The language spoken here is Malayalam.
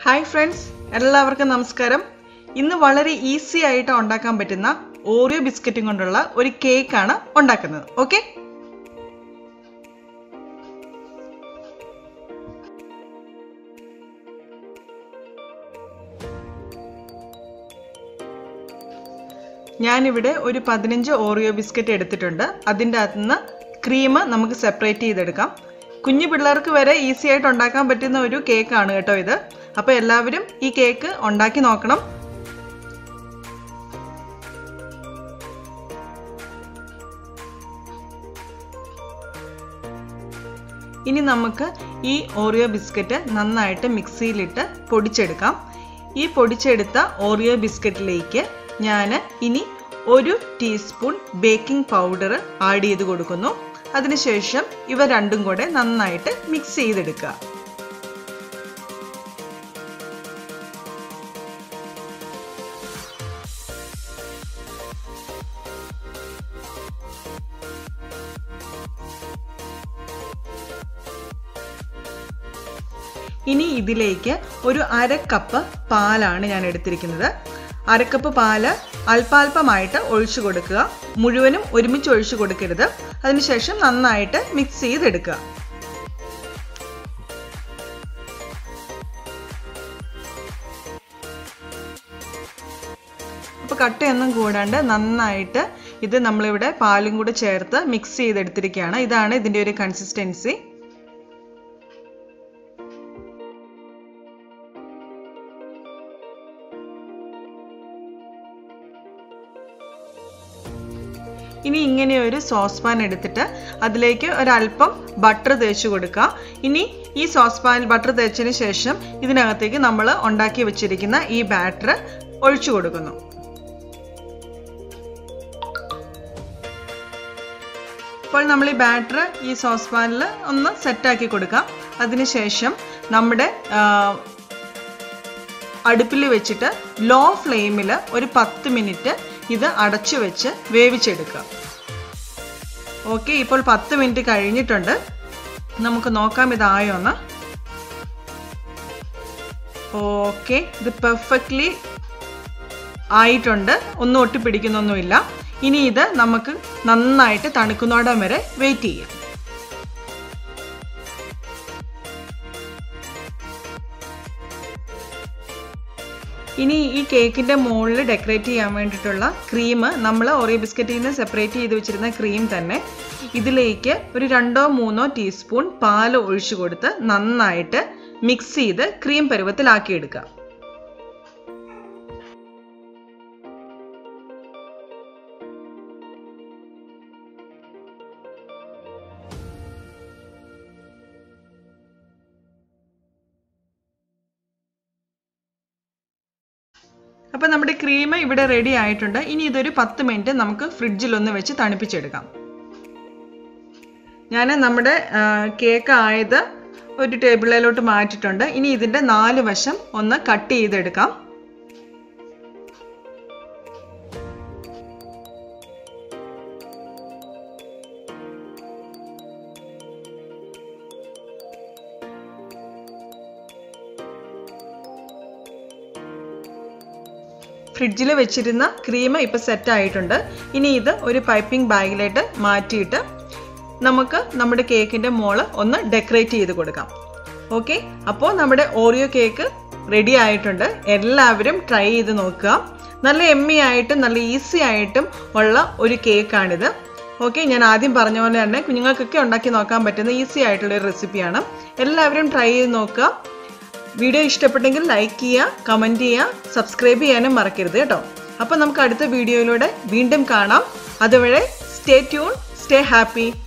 ഹായ് ഫ്രണ്ട്സ് എല്ലാവർക്കും നമസ്കാരം ഇന്ന് വളരെ ഈസി ആയിട്ട് ഉണ്ടാക്കാൻ പറ്റുന്ന ഓറിയോ ബിസ്ക്കറ്റും കൊണ്ടുള്ള ഒരു കേക്കാണ് ഉണ്ടാക്കുന്നത് ഓക്കെ ഞാനിവിടെ ഒരു പതിനഞ്ച് ഓറിയോ ബിസ്ക്കറ്റ് എടുത്തിട്ടുണ്ട് അതിൻ്റെ അകത്ത് നിന്ന് ക്രീം നമുക്ക് സെപ്പറേറ്റ് ചെയ്തെടുക്കാം കുഞ്ഞു പിള്ളേർക്ക് വരെ ഈസി ആയിട്ട് ഉണ്ടാക്കാൻ പറ്റുന്ന ഒരു കേക്കാണ് കേട്ടോ ഇത് അപ്പോൾ എല്ലാവരും ഈ കേക്ക് ഉണ്ടാക്കി നോക്കണം ഇനി നമുക്ക് ഈ ഓറിയോ ബിസ്ക്കറ്റ് നന്നായിട്ട് മിക്സിയിലിട്ട് പൊടിച്ചെടുക്കാം ഈ പൊടിച്ചെടുത്ത ഓറിയോ ബിസ്ക്കറ്റിലേക്ക് ഞാൻ ഇനി ഒരു ടീസ്പൂൺ ബേക്കിംഗ് പൗഡർ ആഡ് ചെയ്ത് കൊടുക്കുന്നു അതിനുശേഷം ഇവ രണ്ടും കൂടെ നന്നായിട്ട് മിക്സ് ചെയ്തെടുക്കുക ഇനി ഇതിലേക്ക് ഒരു അര കപ്പ് പാലാണ് ഞാൻ എടുത്തിരിക്കുന്നത് അരക്കപ്പ് പാല് അല്പാൽപമായിട്ട് ഒഴിച്ചു കൊടുക്കുക മുഴുവനും ഒരുമിച്ച് ഒഴിച്ചു കൊടുക്കരുത് അതിനുശേഷം നന്നായിട്ട് മിക്സ് ചെയ്തെടുക്കുക അപ്പോൾ കട്ടയൊന്നും കൂടാണ്ട് നന്നായിട്ട് ഇത് നമ്മളിവിടെ പാലും കൂടെ ചേർത്ത് മിക്സ് ചെയ്തെടുത്തിരിക്കുകയാണ് ഇതാണ് ഇതിൻ്റെ ഒരു കൺസിസ്റ്റൻസി ഇനി ഇങ്ങനെ ഒരു സോസ് പാൻ എടുത്തിട്ട് അതിലേക്ക് ഒരല്പം ബട്ടർ തേച്ച് കൊടുക്കുക ഇനി ഈ സോസ് പാനിൽ ബട്ടർ തേച്ചതിന് ശേഷം ഇതിനകത്തേക്ക് നമ്മൾ ഉണ്ടാക്കി വെച്ചിരിക്കുന്ന ഈ ബാറ്റർ ഒഴിച്ചു കൊടുക്കുന്നു ഇപ്പോൾ നമ്മൾ ഈ ബാറ്റർ ഈ സോസ് പാനിൽ ഒന്ന് സെറ്റാക്കി കൊടുക്കാം അതിനുശേഷം നമ്മുടെ അടുപ്പിൽ വെച്ചിട്ട് ലോ ഫ്ലെയിമിൽ ഒരു പത്ത് മിനിറ്റ് ഇത് അടച്ചു വെച്ച് വേവിച്ചെടുക്കുക ഓക്കെ ഇപ്പോൾ പത്ത് മിനിറ്റ് കഴിഞ്ഞിട്ടുണ്ട് നമുക്ക് നോക്കാം ഇതായോന്ന് ഓക്കെ ഇത് പെർഫെക്റ്റ്ലി ആയിട്ടുണ്ട് ഒന്നും ഒട്ടിപ്പിടിക്കുന്നൊന്നുമില്ല ഇനി ഇത് നമുക്ക് നന്നായിട്ട് തണുക്കുന്നോടം വരെ വെയിറ്റ് ചെയ്യാം ഇനി ഈ കേക്കിൻ്റെ മുകളിൽ ഡെക്കറേറ്റ് ചെയ്യാൻ വേണ്ടിയിട്ടുള്ള ക്രീം നമ്മൾ ഓറിയോ ബിസ്ക്കറ്റിൽ നിന്ന് സെപ്പറേറ്റ് ചെയ്ത് വെച്ചിരുന്ന ക്രീം തന്നെ ഇതിലേക്ക് ഒരു രണ്ടോ മൂന്നോ ടീസ്പൂൺ പാൽ ഒഴിച്ചു കൊടുത്ത് നന്നായിട്ട് മിക്സ് ചെയ്ത് ക്രീം പരുവത്തിലാക്കിയെടുക്കുക അപ്പോൾ നമ്മുടെ ക്രീം ഇവിടെ റെഡി ആയിട്ടുണ്ട് ഇനി ഇതൊരു പത്ത് മിനിറ്റ് നമുക്ക് ഫ്രിഡ്ജിൽ ഒന്ന് വെച്ച് തണുപ്പിച്ചെടുക്കാം ഞാൻ നമ്മുടെ കേക്ക് ആയത് ഒരു ടേബിളിലോട്ട് മാറ്റിയിട്ടുണ്ട് ഇനി ഇതിൻ്റെ നാല് വശം ഒന്ന് കട്ട് ചെയ്തെടുക്കാം ഫ്രിഡ്ജിൽ വെച്ചിരുന്ന ക്രീം ഇപ്പോൾ സെറ്റ് ആയിട്ടുണ്ട് ഇനി ഇത് ഒരു പൈപ്പിംഗ് ബാഗിലേക്ക് മാറ്റിയിട്ട് നമുക്ക് നമ്മുടെ കേക്കിൻ്റെ മോള് ഒന്ന് ഡെക്കറേറ്റ് ചെയ്ത് കൊടുക്കാം ഓക്കെ അപ്പോൾ നമ്മുടെ ഓറിയോ കേക്ക് റെഡി ആയിട്ടുണ്ട് എല്ലാവരും ട്രൈ ചെയ്ത് നോക്കുക നല്ല എമ്മി ആയിട്ടും നല്ല ഈസി ആയിട്ടും ഉള്ള ഒരു കേക്കാണിത് ഓക്കെ ഞാൻ ആദ്യം പറഞ്ഞ പോലെ തന്നെ കുഞ്ഞുങ്ങൾക്കൊക്കെ ഉണ്ടാക്കി നോക്കാൻ പറ്റുന്ന ഈസി ആയിട്ടുള്ള ഒരു റെസിപ്പിയാണ് എല്ലാവരും ട്രൈ ചെയ്ത് നോക്കുക വീഡിയോ ഇഷ്ടപ്പെട്ടെങ്കിൽ ലൈക്ക് ചെയ്യുക കമൻറ്റ് ചെയ്യുക സബ്സ്ക്രൈബ് ചെയ്യാനും മറക്കരുത് കേട്ടോ അപ്പോൾ നമുക്ക് അടുത്ത വീഡിയോയിലൂടെ വീണ്ടും കാണാം അതുവരെ സ്റ്റേ ട്യൂൺ സ്റ്റേ ഹാപ്പി